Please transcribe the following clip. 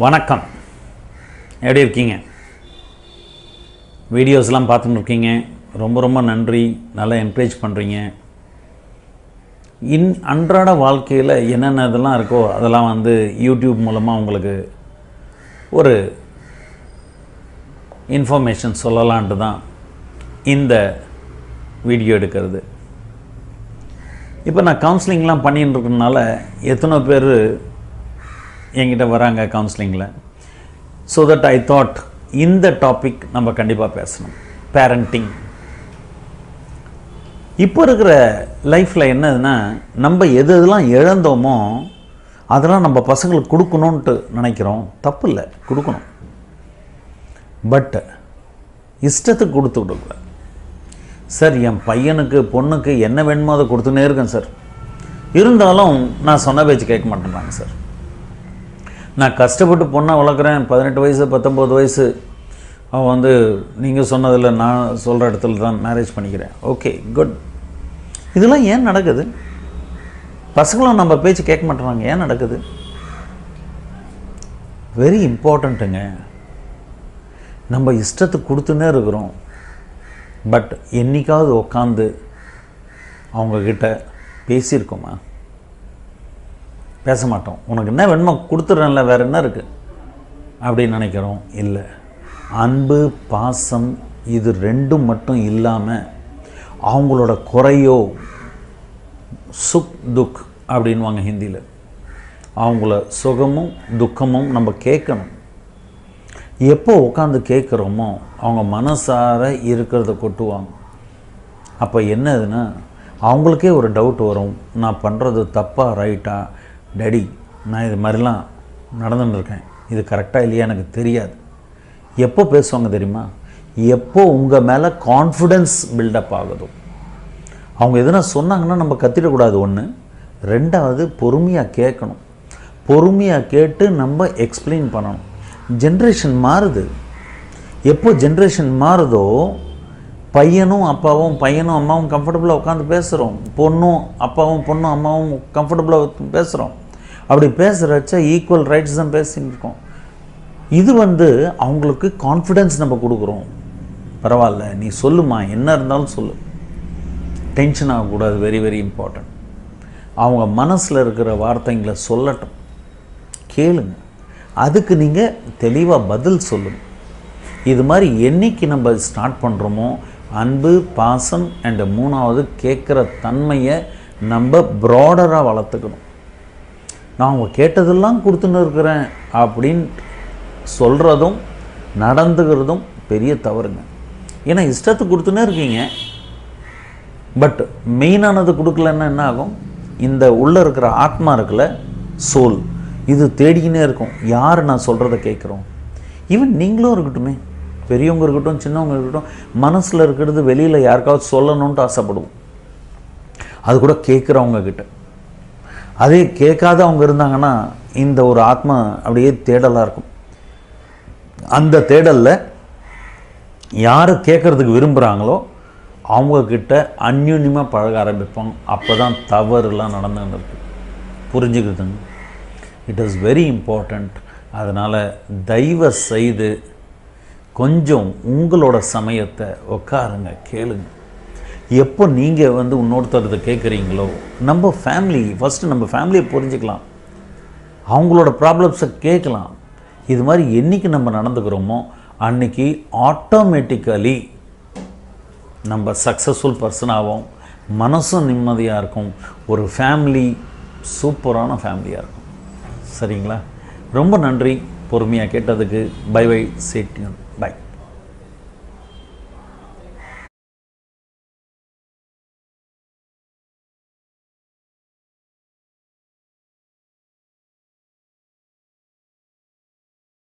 வணக்கம் எப்படி இருக்கீங்க வீடியோஸ்லாம் பார்த்துன்னு இருக்கீங்க ரொம்ப ரொம்ப நன்றி நல்லா என்கரேஜ் பண்ணுறீங்க இன் அன்றாட வாழ்க்கையில் என்னென்ன இதெல்லாம் இருக்கோ அதெல்லாம் வந்து யூடியூப் மூலமாக உங்களுக்கு ஒரு இன்ஃபர்மேஷன் சொல்லலான்ட்டு தான் இந்த வீடியோ எடுக்கிறது இப்போ நான் கவுன்சிலிங்லாம் பண்ணின்னு இருக்கறனால எத்தனை பேர் என்கிட்ட வராங்க கவுன்சிலிங்கில் ஸோ தட் ஐ தாட் இந்த டாபிக் நம்ம கண்டிப்பாக பேசணும் பேரண்டிங் இப்போ இருக்கிற லைஃப்பில் என்னதுன்னா நம்ம எது எதெல்லாம் இழந்தோமோ அதெல்லாம் நம்ம பசங்களுக்கு கொடுக்கணுன்ட்டு நினைக்கிறோம் தப்பு இல்லை கொடுக்கணும் பட் இஷ்டத்துக்கு கொடுத்து விடக்கூடாது சார் என் பையனுக்கு பொண்ணுக்கு என்ன வேணுமோ அதை கொடுத்துனே இருக்கேன் சார் இருந்தாலும் நான் சொன்ன பேச்சு கேட்க மாட்டேன்றாங்க சார் நான் கஷ்டப்பட்டு பொண்ணை வளர்க்குறேன் பதினெட்டு வயசு பத்தொம்போது வயசு அவன் வந்து நீங்கள் சொன்னதில் நான் சொல்கிற இடத்துல தான் மேரேஜ் பண்ணிக்கிறேன் ஓகே குட் இதெல்லாம் ஏன் நடக்குது பசங்களும் நம்ம பேச்சு கேட்க மாட்டேறாங்க ஏன் நடக்குது வெரி இம்பார்ட்டண்ட்டுங்க நம்ம இஷ்டத்துக்கு கொடுத்துன்னே இருக்கிறோம் பட் என்னைக்காவது உக்காந்து அவங்கக்கிட்ட பேசியிருக்கோமா பேச மாட்டோம் உனக்கு என்ன வேணுமோ கொடுத்துட்றேன்ல வேறு என்ன இருக்குது அப்படின்னு நினைக்கிறோம் இல்லை அன்பு பாசம் இது ரெண்டும் மட்டும் இல்லாமல் அவங்களோட குறையோ சுக் துக் அப்படின்வாங்க ஹிந்தியில் அவங்கள சுகமும் துக்கமும் நம்ம கேட்கணும் எப்போ உட்காந்து கேட்குறோமோ அவங்க மனசார இருக்கிறத கொட்டுவாங்க அப்போ என்னதுன்னா அவங்களுக்கே ஒரு டவுட் வரும் நான் பண்ணுறது தப்பா ரைட்டா டேடி நான் இது மாதிரிலாம் நடந்துன்னு இருக்கேன் இது கரெக்டாக இல்லையா எனக்கு தெரியாது எப்போ பேசுவாங்க தெரியுமா எப்போ உங்கள் மேலே கான்ஃபிடென்ஸ் பில்டப் ஆகுதோ அவங்க எதுனா சொன்னாங்கன்னா நம்ம கத்திடக்கூடாது ஒன்று ரெண்டாவது பொறுமையாக கேட்கணும் பொறுமையாக கேட்டு நம்ம எக்ஸ்பிளைன் பண்ணணும் ஜென்ரேஷன் மாறுது எப்போ ஜென்ரேஷன் மாறுதோ பையனும் அப்பாவும் பையனும் அம்மாவும் கம்ஃபர்டபுளாக உட்காந்து பேசுகிறோம் பொண்ணும் அப்பாவும் பொண்ணும் அம்மாவும் கம்ஃபர்டபுளாக பேசுகிறோம் அப்படி பேசுகிறச்ச ஈக்குவல் ரைட்ஸ் தான் பேசின்னு இருக்கோம் இது வந்து அவங்களுக்கு கான்ஃபிடென்ஸ் நம்ம கொடுக்குறோம் பரவாயில்ல நீ சொல்லுமா என்ன இருந்தாலும் சொல்லு டென்ஷன் ஆகக்கூடாது வெரி வெரி இம்பார்ட்டன்ட் அவங்க மனசில் இருக்கிற வார்த்தைங்களை சொல்லட்டும் கேளுங்க அதுக்கு நீங்கள் தெளிவாக பதில் சொல்லுங்க இது மாதிரி என்னைக்கு நம்ம ஸ்டார்ட் பண்ணுறோமோ அன்பு பாசம் அண்ட் மூணாவது கேட்குற தன்மையை நம்ம ப்ராடராக வளர்த்துக்கணும் நான் அவங்க கேட்டதெல்லாம் கொடுத்துன்னு இருக்கிறேன் அப்படின்னு சொல்கிறதும் நடந்துக்கிறதும் பெரிய தவறுங்க ஏன்னா இஷ்டத்துக்கு கொடுத்துன்னே இருக்கீங்க பட் மெயினானது கொடுக்கலன்னா என்ன ஆகும் இந்த உள்ளே இருக்கிற ஆத்மா இருக்குல்ல சோல் இது தேடிக்கினே இருக்கும் யார் நான் சொல்கிறத கேட்குறோம் ஈவன் நீங்களும் இருக்கட்டுமே பெரியவங்க இருக்கட்டும் சின்னவங்க இருக்கட்டும் மனசில் இருக்கிறது வெளியில் யாருக்காவது சொல்லணுன்ட்டு ஆசைப்படுவோம் அது கூட கேட்குறவங்க கிட்ட அதே கேட்காதவங்க இருந்தாங்கன்னா இந்த ஒரு ஆத்மா அப்படியே தேடலாக இருக்கும் அந்த தேடலில் யார் கேட்குறதுக்கு விரும்புகிறாங்களோ அவங்கக்கிட்ட அந்யூன்யமாக பழக ஆரம்பிப்பாங்க அப்போ தான் தவறுலாம் நடந்துன்னு இருக்கு புரிஞ்சுக்குதுங்க இட் இஸ் வெரி இம்பார்ட்டண்ட் அதனால் தயவு செய்து கொஞ்சம் உங்களோட சமயத்தை உட்காருங்க கேளுங்க எப்போ நீங்கள் வந்து இன்னொருத்தரத்தை கேட்குறீங்களோ நம்ம ஃபேமிலி ஃபஸ்ட்டு நம்ம ஃபேமிலியை புரிஞ்சுக்கலாம் அவங்களோட ப்ராப்ளம்ஸை கேட்கலாம் இது மாதிரி என்றைக்கு நம்ம நடந்துக்கிறோமோ அன்னைக்கு ஆட்டோமேட்டிக்கலி நம்ம சக்ஸஸ்ஃபுல் பர்சன் ஆகும் மனசும் நிம்மதியாக இருக்கும் ஒரு ஃபேமிலி சூப்பரான ஃபேமிலியாக இருக்கும் சரிங்களா ரொம்ப நன்றி பொறுமையாக கேட்டதுக்கு பை பை சேட்யூன் பை